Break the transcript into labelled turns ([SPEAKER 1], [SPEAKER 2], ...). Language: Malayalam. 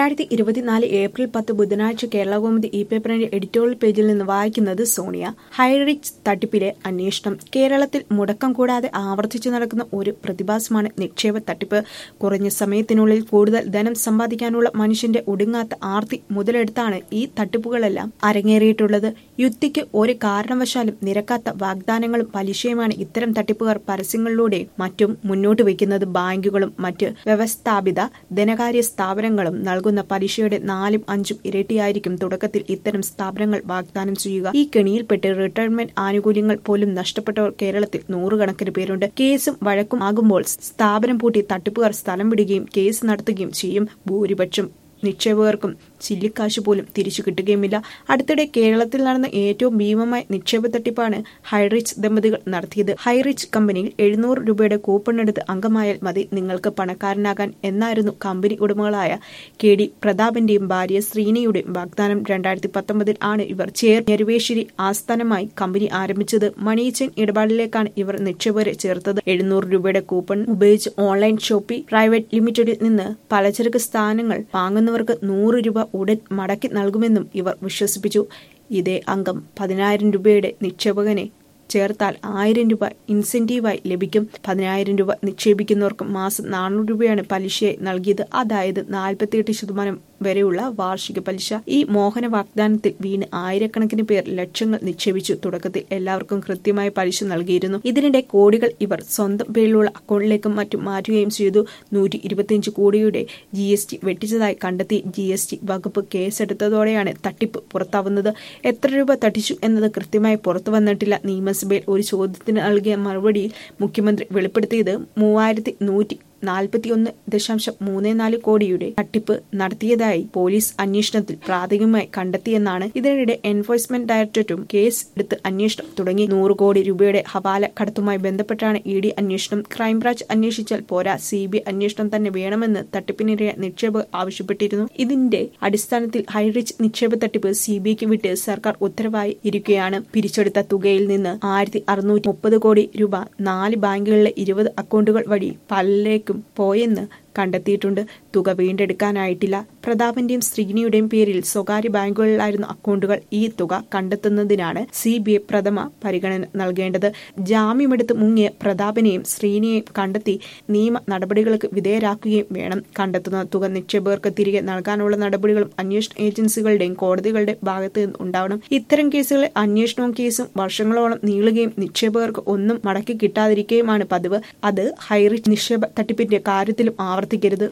[SPEAKER 1] രണ്ടായിരത്തി ഇരുപത്തിനാല് ഏപ്രിൽ പത്ത് ബുധനാഴ്ച കേരളകൗമുദി ഇ പേപ്പറിന്റെ എഡിറ്റോറിയൽ പേജിൽ നിന്ന് വായിക്കുന്നത് സോണിയ ഹൈറിച്ച് തട്ടിപ്പിലെ അന്വേഷണം കേരളത്തിൽ മുടക്കം കൂടാതെ ആവർത്തിച്ചു നടക്കുന്ന ഒരു പ്രതിഭാസമാണ് നിക്ഷേപ തട്ടിപ്പ് കുറഞ്ഞ സമയത്തിനുള്ളിൽ കൂടുതൽ ധനം സമ്പാദിക്കാനുള്ള മനുഷ്യന്റെ ഒടുങ്ങാത്ത ആർത്തി മുതലെടുത്താണ് ഈ തട്ടിപ്പുകളെല്ലാം അരങ്ങേറിയിട്ടുള്ളത് യുക്തിക്ക് ഒരു കാരണവശാലും നിരക്കാത്ത വാഗ്ദാനങ്ങളും പലിശയുമാണ് ഇത്തരം തട്ടിപ്പുകാർ പരസ്യങ്ങളിലൂടെ മറ്റും മുന്നോട്ട് വയ്ക്കുന്നത് ബാങ്കുകളും മറ്റ് വ്യവസ്ഥാപിത ധനകാര്യ സ്ഥാപനങ്ങളും നൽകുന്ന പലിശയുടെ നാലും അഞ്ചും ഇരട്ടിയായിരിക്കും തുടക്കത്തിൽ ഇത്തരം സ്ഥാപനങ്ങൾ വാഗ്ദാനം ചെയ്യുക ഈ കെണിയിൽപ്പെട്ട് റിട്ടയർമെന്റ് ആനുകൂല്യങ്ങൾ പോലും നഷ്ടപ്പെട്ടവർ കേരളത്തിൽ നൂറുകണക്കിന് പേരുണ്ട് കേസും വഴക്കും ആകുമ്പോൾ സ്ഥാപനം പൂട്ടി തട്ടിപ്പുകാർ സ്ഥലം വിടുകയും കേസ് നടത്തുകയും ചെയ്യും ഭൂരിപക്ഷം നിക്ഷേപകർക്കും ചില്ലിക്കാശ് പോലും തിരിച്ചു കിട്ടുകയുമില്ല അടുത്തിടെ കേരളത്തിൽ നടന്ന ഏറ്റവും ഭീമമായ നിക്ഷേപ തട്ടിപ്പാണ് ഹൈറിച്ച് ദമ്പതികൾ നടത്തിയത് ഹൈറിച്ച് കമ്പനിയിൽ എഴുന്നൂറ് രൂപയുടെ കൂപ്പൺ എടുത്ത് അംഗമായാൽ മതി നിങ്ങൾക്ക് പണക്കാരനാകാൻ എന്നായിരുന്നു കമ്പനി ഉടമകളായ കെ ഡി പ്രതാപന്റെയും ഭാര്യ ശ്രീനയുടെയും വാഗ്ദാനം രണ്ടായിരത്തി പത്തൊമ്പതിൽ ആണ് ഇവർ ചേർ ഞെരുവേശ്ശേരി ആസ്ഥാനമായി കമ്പനി ആരംഭിച്ചത് മണിയച്ചൻ ഇടപാടിലേക്കാണ് ഇവർ നിക്ഷേപകരെ ചേർത്തത് എഴുന്നൂറ് രൂപയുടെ കൂപ്പൺ ഉപയോഗിച്ച് ഓൺലൈൻ ഷോപ്പി പ്രൈവറ്റ് ലിമിറ്റഡിൽ നിന്ന് പലചരക്ക് സ്ഥാനങ്ങൾ വാങ്ങുന്നവർക്ക് നൂറ് രൂപ ഉടൻ മടക്കി നൽകുമെന്നും ഇവർ വിശ്വസിപ്പിച്ചു ഇതേ അംഗം പതിനായിരം രൂപയുടെ നിക്ഷേപകനെ ചേർത്താൽ ആയിരം രൂപ ഇൻസെന്റീവായി ലഭിക്കും പതിനായിരം രൂപ നിക്ഷേപിക്കുന്നവർക്ക് മാസം നാനൂറ് രൂപയാണ് പലിശയായി നൽകിയത് അതായത് നാൽപ്പത്തിയെട്ട് ശതമാനം വരെയുള്ള വാർഷിക പലിശ ഈ മോഹന വാഗ്ദാനത്തിൽ വീണ് ആയിരക്കണക്കിന് പേർ ലക്ഷങ്ങൾ നിക്ഷേപിച്ചു തുടക്കത്തിൽ എല്ലാവർക്കും കൃത്യമായ പലിശ നൽകിയിരുന്നു ഇതിനിടെ കോടികൾ ഇവർ സ്വന്തം പേരിലുള്ള അക്കൗണ്ടിലേക്കും മറ്റും മാറ്റുകയും ചെയ്തു നൂറ്റി ഇരുപത്തിയഞ്ച് കോടിയുടെ ജി എസ് ടി വെട്ടിച്ചതായി കണ്ടെത്തി ജി എസ് ടി വകുപ്പ് കേസെടുത്തതോടെയാണ് തട്ടിപ്പ് പുറത്താവുന്നത് എത്ര രൂപ തട്ടിച്ചു എന്നത് കൃത്യമായി പുറത്തു വന്നിട്ടില്ല നിയമസഭയിൽ ഒരു ചോദ്യത്തിന് നൽകിയ മറുപടിയിൽ മുഖ്യമന്ത്രി വെളിപ്പെടുത്തിയത് മൂവായിരത്തി നൂറ്റി നാൽപ്പത്തിയൊന്ന് ദശാംശം മൂന്ന് നാല് കോടിയുടെ തട്ടിപ്പ് നടത്തിയതായി പോലീസ് അന്വേഷണത്തിൽ പ്രാഥമികമായി കണ്ടെത്തിയെന്നാണ് ഇതിനിടെ എൻഫോഴ്സ്മെന്റ് ഡയറക്ടറേറ്റും കേസ് എടുത്ത് അന്വേഷണം തുടങ്ങി നൂറ് കോടി രൂപയുടെ ഹവാല കടത്തുമായി ബന്ധപ്പെട്ടാണ് ഇ ഡി അന്വേഷണം ക്രൈംബ്രാഞ്ച് അന്വേഷിച്ചാൽ പോരാ സി ബി അന്വേഷണം തന്നെ വേണമെന്ന് തട്ടിപ്പിനിരയ നിക്ഷേപകർ ആവശ്യപ്പെട്ടിരുന്നു ഇതിന്റെ അടിസ്ഥാനത്തിൽ ഹൈറിച്ച് നിക്ഷേപ തട്ടിപ്പ് സി ബിക്ക് വിട്ട് സർക്കാർ ഉത്തരവായി ഇരിക്കുകയാണ് പിരിച്ചെടുത്ത തുകയിൽ നിന്ന് ആയിരത്തി അറുന്നൂറ്റി മുപ്പത് കോടി രൂപ നാല് ബാങ്കുകളിലെ ഇരുപത് അക്കൗണ്ടുകൾ വഴി പലരിലേക്കും പോയെന്ന് കണ്ടെത്തിയിട്ടുണ്ട് തുക വീണ്ടെടുക്കാനായിട്ടില്ല പ്രതാപന്റെയും ശ്രീനിയുടെയും പേരിൽ സ്വകാര്യ ബാങ്കുകളിലായിരുന്നു അക്കൗണ്ടുകൾ ഈ തുക കണ്ടെത്തുന്നതിനാണ് സി ബി ഐ പ്രഥമ പരിഗണന നൽകേണ്ടത് ജാമ്യമെടുത്ത് മുങ്ങിയ പ്രതാപനെയും ശ്രീനിയെയും കണ്ടെത്തി നിയമ നടപടികൾക്ക് വിധേയരാക്കുകയും വേണം കണ്ടെത്തുന്ന തുക നിക്ഷേപകർക്ക് തിരികെ നൽകാനുള്ള നടപടികളും അന്വേഷണ ഏജൻസികളുടെയും കോടതികളുടെ ഭാഗത്ത് നിന്ന് ഉണ്ടാവണം ഇത്തരം കേസുകളിൽ അന്വേഷണവും കേസും വർഷങ്ങളോളം നീളുകയും നിക്ഷേപകർക്ക് ഒന്നും മടക്കി കിട്ടാതിരിക്കുകയുമാണ് പതിവ് അത് ഹൈറിച്ച് നിക്ഷേപ തട്ടിപ്പിന്റെ കാര്യത്തിലും ആവർത്തിക്കരുത്